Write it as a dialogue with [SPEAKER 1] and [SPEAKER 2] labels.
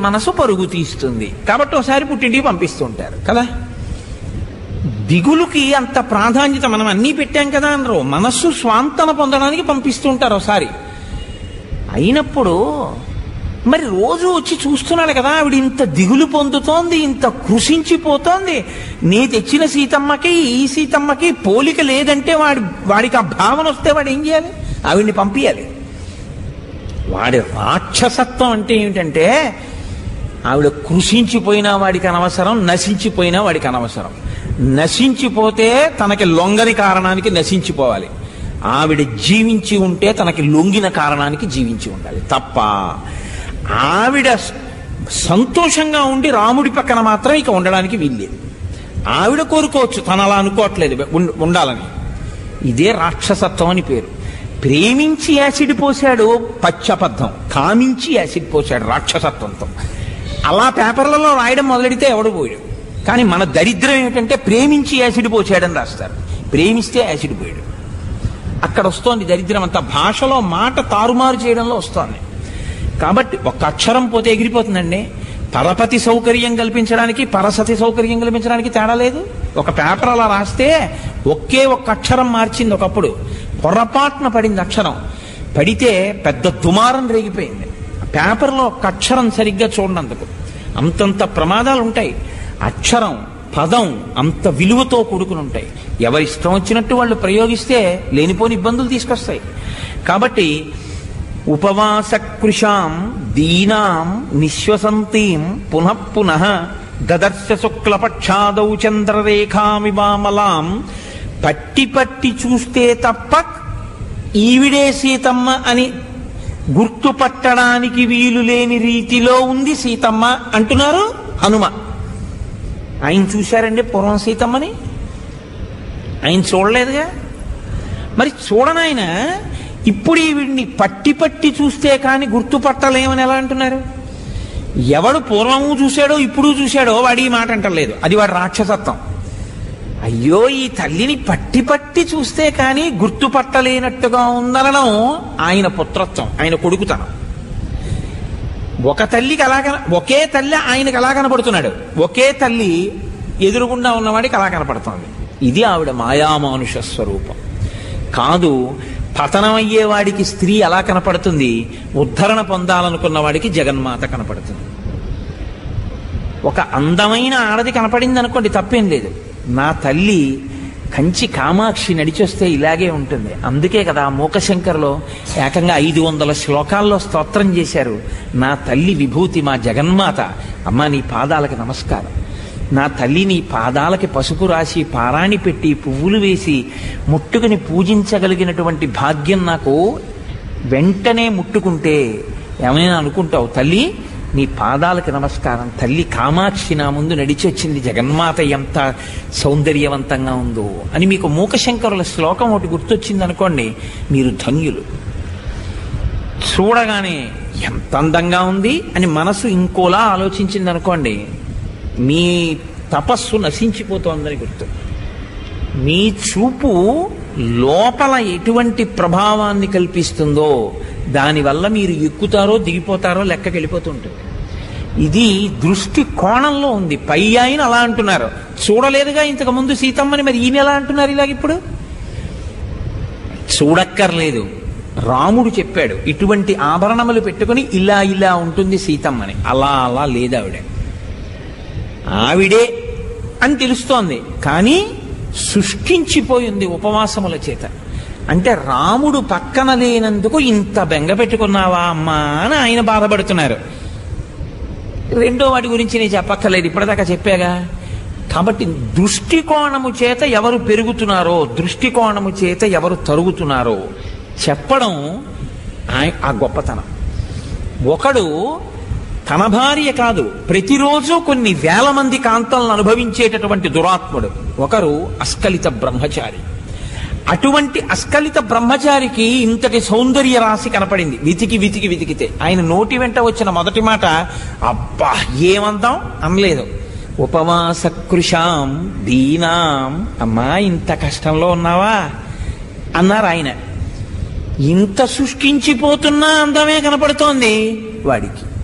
[SPEAKER 1] మనసు పరుగు తీస్తుంది కాబట్టి ఒకసారి పుట్టింటికి పంపిస్తూ ఉంటారు కదా దిగులుకి అంత ప్రాధాన్యత మనం అన్నీ పెట్టాం కదా అనరు మనస్సు స్వాంతన పొందడానికి పంపిస్తూ ఉంటారు ఒకసారి అయినప్పుడు మరి రోజు వచ్చి చూస్తున్నాడు కదా ఆవిడ ఇంత దిగులు పొందుతోంది ఇంత కృషించిపోతోంది నీ తెచ్చిన సీతమ్మకి ఈ సీతమ్మకి పోలిక లేదంటే వాడి వాడికి ఆ భావన వస్తే వాడు ఏం చేయాలి ఆవిడ్ని పంపించాలి వాడి రాక్షసత్వం అంటే ఏమిటంటే ఆవిడ కృషించిపోయినా వాడికి అనవసరం నశించిపోయినా వాడికి అనవసరం నశించిపోతే తనకి లొంగని కారణానికి నశించిపోవాలి ఆవిడ జీవించి ఉంటే తనకి లొంగిన కారణానికి జీవించి ఉండాలి తప్ప ఆవిడ సంతోషంగా ఉండి రాముడి పక్కన మాత్రం ఇక ఉండడానికి వీల్లేదు ఆవిడ కోరుకోవచ్చు తను అలా అనుకోవట్లేదు ఉం- ఉండాలని ఇదే రాక్షసత్వం అని పేరు ప్రేమించి యాసిడ్ పోశాడు పచ్చబద్ధం కామించి యాసిడ్ పోశాడు రాక్షసత్వంతో అలా పేపర్లలో రాయడం మొదలెడితే ఎవడు పోయాడు కానీ మన దరిద్రం ఏమిటంటే ప్రేమించి యాసిడ్ పోసాడని రాస్తారు ప్రేమిస్తే యాసిడ్ పోయాడు అక్కడ వస్తోంది దరిద్రం అంతా భాషలో మాట తారుమారు చేయడంలో వస్తోంది కాబట్టి ఒక్క అక్షరం పోతే ఎగిరిపోతుందండి పరపతి సౌకర్యం కల్పించడానికి పరసతి సౌకర్యం కల్పించడానికి తేడా లేదు ఒక పేపర్ అలా రాస్తే ఒకే ఒక్క అక్షరం మార్చింది ఒకప్పుడు పొరపాటున పడింది అక్షరం పడితే పెద్ద దుమారం రేగిపోయింది పేపర్లో ఒక్క అక్షరం సరిగ్గా చూడనందుకు అంతంత ప్రమాదాలు ఉంటాయి అక్షరం పదం అంత విలువతో కూడుకుని ఉంటాయి ఎవరి ఇష్టం వచ్చినట్టు వాళ్ళు ప్రయోగిస్తే లేనిపోని ఇబ్బందులు తీసుకొస్తాయి కాబట్టి ఉపవాసకృషాం దీనాం నిశ్వసంతీం పునః పునః దదర్శ శుక్లపక్షాదౌ చంద్రరేఖామివామలాం పట్టి పట్టి చూస్తే తప్ప ఈవిడే సీతమ్మ అని గుర్తుపట్టడానికి వీలు లేని రీతిలో ఉంది సీతమ్మ అంటున్నారు హనుమ ఆయన చూశారండి పూర్వం సీతమ్మని ఆయన చూడలేదుగా మరి చూడనాయన ఇప్పుడు వీడిని పట్టి పట్టి చూస్తే కానీ గుర్తుపట్టలేమని ఎలా అంటున్నారు ఎవడు పూర్వము చూశాడో ఇప్పుడు చూశాడో వాడి ఈ మాట అంటలేదు అది వాడి రాక్షసత్వం అయ్యో ఈ తల్లిని పట్టి పట్టి చూస్తే కానీ గుర్తుపట్టలేనట్టుగా ఉందనడం ఆయన పుత్రత్వం ఆయన కొడుకుతనం ఒక తల్లికి అలా కన ఒకే తల్లి ఆయనకి అలా కనపడుతున్నాడు ఒకే తల్లి ఎదురుగుండా ఉన్నవాడికి అలా కనపడుతోంది ఇది ఆవిడ మాయామానుష స్వరూపం కాదు పతనమయ్యే వాడికి స్త్రీ అలా కనపడుతుంది ఉద్ధరణ పొందాలనుకున్న వాడికి జగన్మాత కనపడుతుంది ఒక అందమైన ఆడది కనపడింది అనుకోండి తప్పేం లేదు నా తల్లి కంచి కామాక్షి నడిచొస్తే ఇలాగే ఉంటుంది అందుకే కదా మూకశంకర్లో ఏకంగా ఐదు వందల శ్లోకాల్లో స్తోత్రం చేశారు నా తల్లి విభూతి మా జగన్మాత అమ్మ నీ పాదాలకు నమస్కారం నా తల్లి నీ పాదాలకి పసుపు రాసి పారాణి పెట్టి పువ్వులు వేసి ముట్టుకుని పూజించగలిగినటువంటి భాగ్యం నాకు వెంటనే ముట్టుకుంటే ఏమైనా అనుకుంటావు తల్లి నీ పాదాలకు నమస్కారం తల్లి కామాక్షి నా ముందు నడిచి వచ్చింది జగన్మాత ఎంత సౌందర్యవంతంగా ఉందో అని మీకు మూకశంకరుల శ్లోకం ఒకటి గుర్తొచ్చింది అనుకోండి మీరు ధన్యులు చూడగానే ఎంత అందంగా ఉంది అని మనసు ఇంకోలా ఆలోచించింది అనుకోండి మీ తపస్సు నశించిపోతోందని గుర్తు మీ చూపు లోపల ఎటువంటి ప్రభావాన్ని కల్పిస్తుందో దానివల్ల మీరు ఎక్కుతారో దిగిపోతారో లెక్కకి వెళ్ళిపోతుంటుంది ఇది దృష్టి కోణంలో ఉంది పై ఆయన అలా అంటున్నారు చూడలేదుగా ఇంతకు ముందు సీతమ్మని మరి ఈయన ఎలా అంటున్నారు ఇలాగ ఇప్పుడు చూడక్కర్లేదు రాముడు చెప్పాడు ఇటువంటి ఆభరణములు పెట్టుకుని ఇలా ఇలా ఉంటుంది సీతమ్మని అలా అలా లేదు ఆవిడ ఆవిడే అని తెలుస్తోంది కానీ శుష్కించిపోయింది ఉపవాసముల చేత అంటే రాముడు పక్కన లేనందుకు ఇంత బెంగ పెట్టుకున్నావా అమ్మా అని ఆయన బాధపడుతున్నారు రెండో వాటి గురించి నేను చెప్పక్కర్లేదు ఇప్పటిదాకా చెప్పాగా కాబట్టి దృష్టికోణము చేత ఎవరు పెరుగుతున్నారో దృష్టికోణము చేత ఎవరు తరుగుతున్నారో చెప్పడం ఆయ- ఆ గొప్పతనం ఒకడు తన భార్య కాదు ప్రతిరోజు కొన్ని వేల మంది కాంతలను అనుభవించేటటువంటి దురాత్ముడు ఒకరు అస్కలిత బ్రహ్మచారి అటువంటి అస్కలిత బ్రహ్మచారికి ఇంతటి సౌందర్య రాశి కనపడింది వితికి వితికి వితికితే ఆయన నోటి వెంట వచ్చిన మొదటి మాట అబ్బా ఏమందాం అనలేదు ఉపవాస కృషాం దీనాం అమ్మా ఇంత కష్టంలో ఉన్నావా అన్నారు ఆయన ఇంత శుష్కించిపోతున్నా అందమే కనపడుతోంది వాడికి